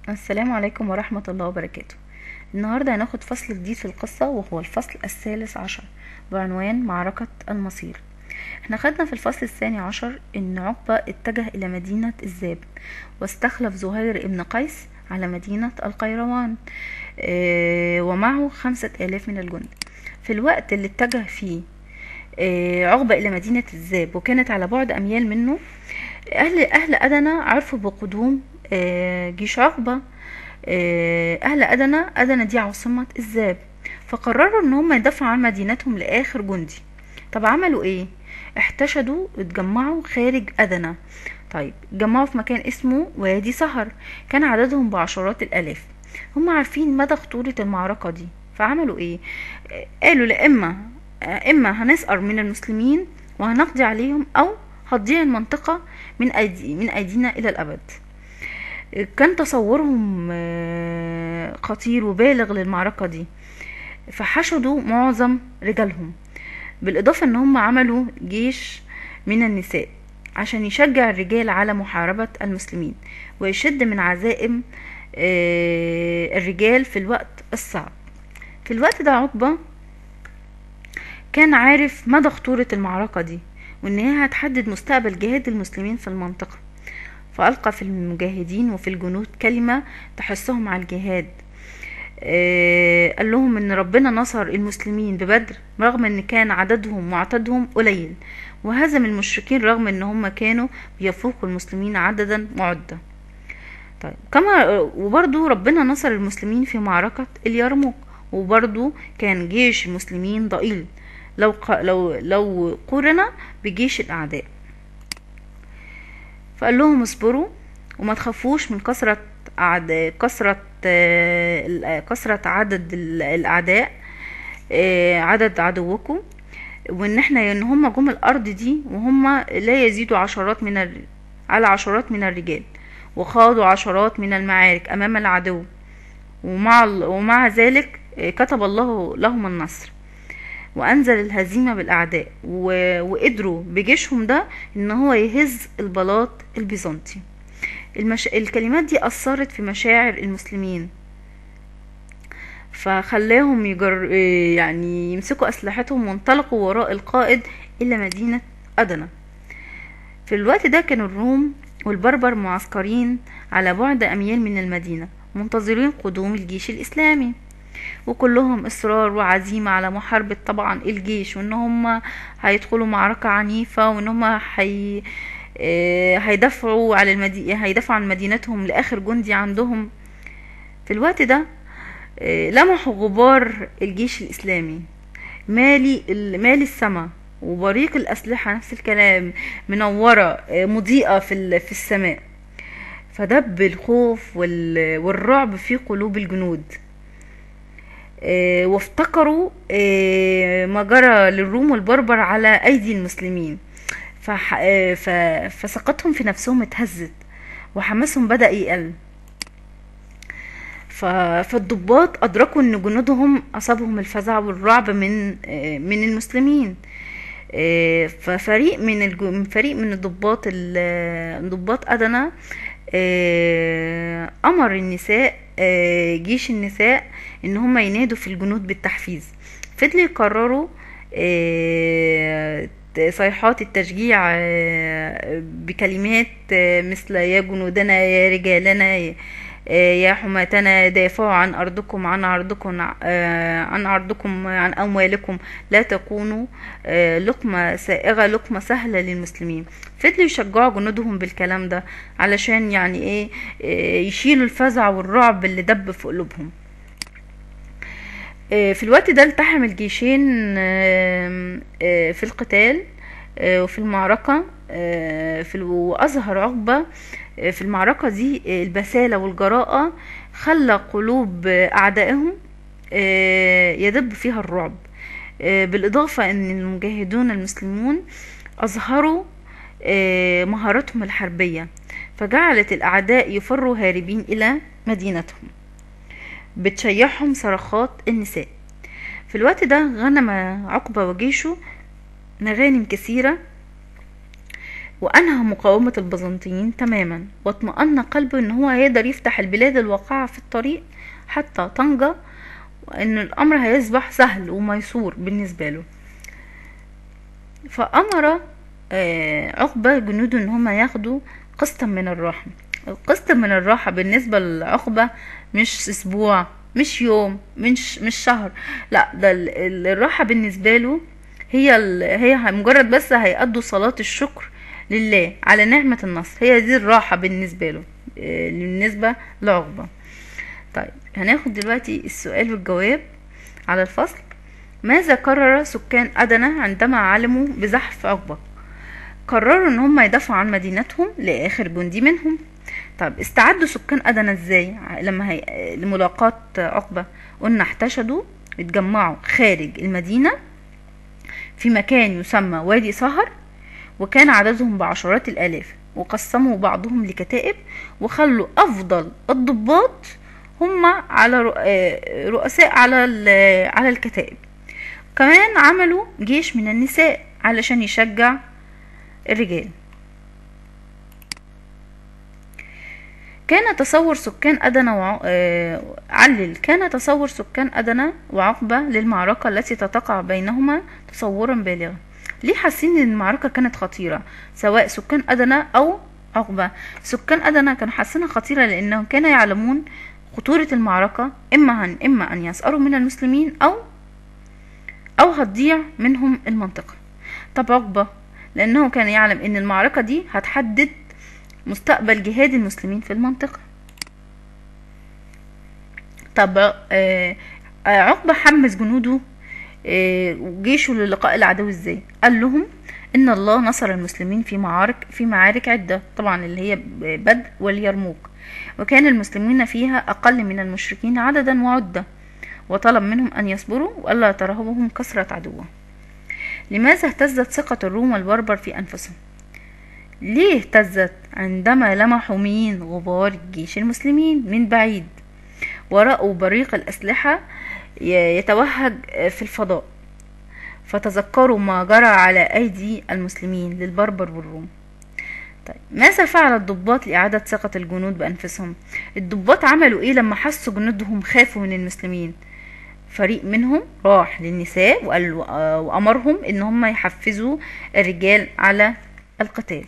السلام عليكم ورحمة الله وبركاته النهاردة هناخد فصل جديد في القصة وهو الفصل الثالث عشر بعنوان معركة المصير احنا خدنا في الفصل الثاني عشر ان عقبة اتجه الى مدينة الزاب واستخلف زهير ابن قيس على مدينة القيروان اه ومعه خمسة الاف من الجند في الوقت اللي اتجه فيه اه عقبة الى مدينة الزاب وكانت على بعد اميال منه اهل اهل ادنى عرفوا بقدوم اه جيش عقبة اهل ادنى ادنى دي عاصمة الزاب فقرروا ان هم يدافعوا عن مدينتهم لاخر جندي طب عملوا ايه احتشدوا اتجمعوا خارج ادنى طيب اتجمعوا في مكان اسمه وادي سهر كان عددهم بعشرات الالاف هم عارفين مدى خطورة المعركة دي فعملوا ايه قالوا لإما اما هنسقر من المسلمين وهنقضي عليهم او هتضيع المنطقة من أيدي من أيدينا إلى الأبد كان تصورهم خطير وبالغ للمعركة دي فحشدوا معظم رجالهم بالإضافة إن هم عملوا جيش من النساء عشان يشجع الرجال على محاربة المسلمين ويشد من عزائم الرجال في الوقت الصعب في الوقت ده عقبة كان عارف مدى خطورة المعركة دي وإن هي هتحدد مستقبل جهاد المسلمين في المنطقة فألقى في المجاهدين وفي الجنود كلمة تحثهم على الجهاد آه قال لهم ان ربنا نصر المسلمين ببدر رغم ان كان عددهم وعددهم قليل وهزم المشركين رغم ان هم كانوا بيفوقوا المسلمين عددا وعدة طيب كما وبرضو ربنا نصر المسلمين في معركة اليرموك وبرضو كان جيش المسلمين ضئيل لو ق... لو لو قورن بجيش الاعداء فقال لهم اصبروا وما تخافوش من كثرة أعداء كثرة كثرة عدد الأعداء عدد عدوكم وإن احنا إن هم جم الأرض دي وهم لا يزيدوا عشرات من ال... على عشرات من الرجال وخاضوا عشرات من المعارك أمام العدو ومع ومع ذلك كتب الله لهم النصر وانزل الهزيمه بالاعداء و... وقدروا بجيشهم ده ان هو يهز البلاط البيزنطي المش... الكلمات دي اثرت في مشاعر المسلمين فخلاهم يجر... يعني يمسكوا اسلحتهم وانطلقوا وراء القائد الى مدينه ادنى في الوقت ده كان الروم والبربر معسكرين على بعد اميال من المدينه منتظرين قدوم الجيش الاسلامي وكلهم اصرار وعزيمه على محاربه طبعا الجيش وان هم هيدخلوا معركه عنيفه وان هم هي هيدافعوا على المدي... هيدافعوا عن مدينتهم لاخر جندي عندهم في الوقت ده لمحوا غبار الجيش الاسلامي مالي مالي السماء وبريق الاسلحه نفس الكلام منوره مضيئه في في السماء فدب الخوف والرعب في قلوب الجنود وافتكروا ما جرى للروم والبربر على ايدي المسلمين فثقتهم في نفسهم اتهزت وحماسهم بدا يقل فالضباط ادركوا ان جنودهم اصابهم الفزع والرعب من من المسلمين ففريق من فريق من الضباط ضباط ادنى امر النساء جيش النساء ان هم ينادوا في الجنود بالتحفيز فضلوا يكرروا صيحات التشجيع بكلمات مثل يا جنودنا يا رجالنا يا حماتنا دافعوا عن أرضكم عن عرضكم عن عرضكم عن أموالكم لا تكونوا لقمة سائغة لقمة سهلة للمسلمين فضلوا يشجعوا جنودهم بالكلام ده علشان يعني ايه يشيلوا الفزع والرعب اللي دب في قلوبهم في الوقت ده التحم الجيشين في القتال وفي المعركة في وأظهر عقبة في المعركة دي البسالة والجراءة خلى قلوب أعدائهم يدب فيها الرعب بالإضافة أن المجاهدون المسلمون أظهروا مهاراتهم الحربية فجعلت الأعداء يفروا هاربين إلى مدينتهم بتشيعهم صرخات النساء في الوقت ده غنم عقبة وجيشه مغانم كثيرة وأنهى مقاومة البيزنطيين تماما واطمأن قلبه إن هو هيقدر يفتح البلاد الواقعة في الطريق حتى طنجة وإن الأمر هيصبح سهل وميسور بالنسبة له فأمر آه، عقبة جنوده إن هما ياخدوا قسطا من الراحة القسط من الراحة بالنسبة لعقبة مش أسبوع مش يوم مش مش شهر لا ده ال- ال- الراحة بالنسبة له هي ال... هي مجرد بس هيأدوا صلاة الشكر لله على نعمة النصر هي دي الراحة بالنسبة له آه، بالنسبة لعقبة طيب هناخد دلوقتي السؤال والجواب على الفصل ماذا قرر سكان أدنى عندما علموا بزحف عقبة قرروا ان هم يدافعوا عن مدينتهم لاخر جندي منهم طب استعدوا سكان أدنى ازاي لما هي... لملاقاة عقبة قلنا احتشدوا اتجمعوا خارج المدينة في مكان يسمى وادي سهر وكان عددهم بعشرات الآلاف وقسموا بعضهم لكتائب وخلوا أفضل الضباط هم على رؤ- آه، رؤساء على ال- على الكتائب كمان عملوا جيش من النساء علشان يشجع الرجال كان تصور سكان أدنى وع... آه، علل كان تصور سكان أدنى وعقبة للمعركة التي تتقع بينهما تصورا بالغا ليه حاسين ان المعركة كانت خطيرة سواء سكان أدنى أو عقبة سكان أدنى كانوا حاسينها خطيرة لأنهم كانوا يعلمون خطورة المعركة إما أن إما أن يسأروا من المسلمين أو أو هتضيع منهم المنطقة طب عقبة لأنه كان يعلم إن المعركة دي هتحدد مستقبل جهاد المسلمين في المنطقة طب آه، آه، عقبة حمس جنوده آه، وجيشه للقاء العدو ازاي قال لهم ان الله نصر المسلمين في معارك في معارك عدة طبعا اللي هي بدر واليرموك وكان المسلمين فيها اقل من المشركين عددا وعدة وطلب منهم ان يصبروا والا ترهبهم كثرة عدوه لماذا اهتزت ثقة الروم والبربر في انفسهم ليه اهتزت عندما لمحوا مين غبار الجيش المسلمين من بعيد ورأوا بريق الأسلحة ي- يتوهج في الفضاء فتذكروا ما جرى على أيدي المسلمين للبربر والروم طيب ماذا فعل الضباط لإعادة ثقة الجنود بأنفسهم الضباط عملوا إيه لما حسوا جنودهم خافوا من المسلمين فريق منهم راح للنساء وقال وأمرهم إن هم يحفزوا الرجال على القتال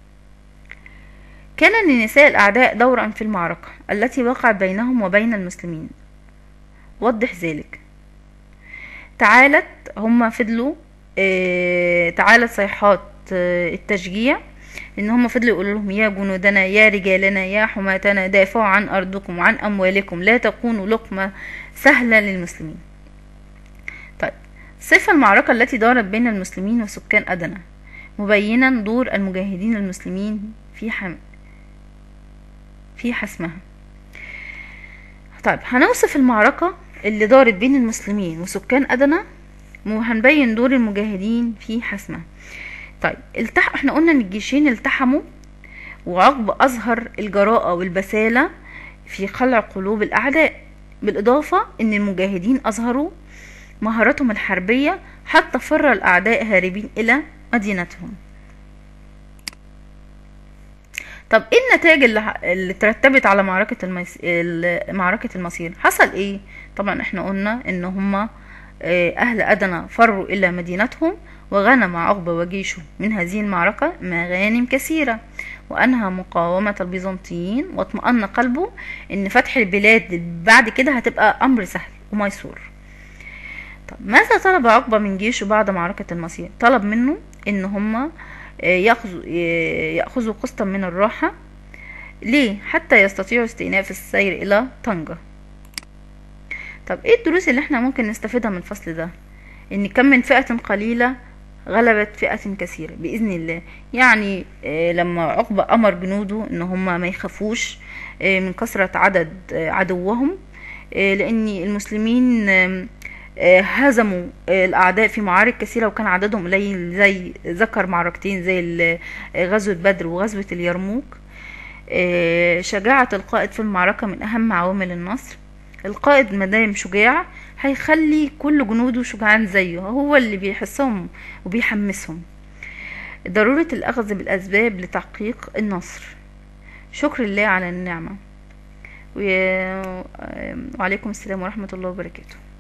كان لنساء الأعداء دورا في المعركة التي وقعت بينهم وبين المسلمين وضح ذلك تعالت هم فضلوا اه تعالت صيحات اه التشجيع ان هم فضلوا يقولوا لهم يا جنودنا يا رجالنا يا حماتنا دافعوا عن ارضكم وعن اموالكم لا تكونوا لقمة سهلة للمسلمين طيب صفة المعركة التي دارت بين المسلمين وسكان أدنى مبينا دور المجاهدين المسلمين في حم... في حسمها طيب هنوصف المعركة اللي دارت بين المسلمين وسكان أدنى وهنبين دور المجاهدين في حسمها طيب التح... احنا قلنا ان الجيشين التحموا وعقب أظهر الجراءة والبسالة في خلع قلوب الأعداء بالإضافة ان المجاهدين أظهروا مهاراتهم الحربية حتى فر الأعداء هاربين إلى مدينتهم طب ايه النتائج اللي, اللي ترتبت على معركة الميس... معركة المصير حصل ايه طبعا احنا قلنا ان هما اهل ادنى فروا الى مدينتهم وغنم عقبة وجيشه من هذه المعركة مغانم كثيرة وانهى مقاومة البيزنطيين واطمأن قلبه ان فتح البلاد بعد كده هتبقى امر سهل وميسور طب ماذا طلب عقبة من جيشه بعد معركة المصير طلب منه ان هما ياخذوا ياخذوا قسطا من الراحه ليه حتى يستطيعوا استئناف السير الى طنجة طب ايه الدروس اللي احنا ممكن نستفيدها من الفصل ده ان كم من فئة قليلة غلبت فئة كثيرة بإذن الله يعني لما عقبة أمر جنوده إن هم ما يخافوش من كثرة عدد عدوهم لأن المسلمين هزموا الأعداء في معارك كثيرة وكان عددهم قليل زي ذكر معركتين زي غزوة بدر وغزوة اليرموك شجاعة القائد في المعركة من أهم عوامل النصر القائد مدام شجاع هيخلي كل جنوده شجعان زيه هو اللي بيحسهم وبيحمسهم ضرورة الأخذ بالأسباب لتحقيق النصر شكر الله على النعمة و- وعليكم السلام ورحمة الله وبركاته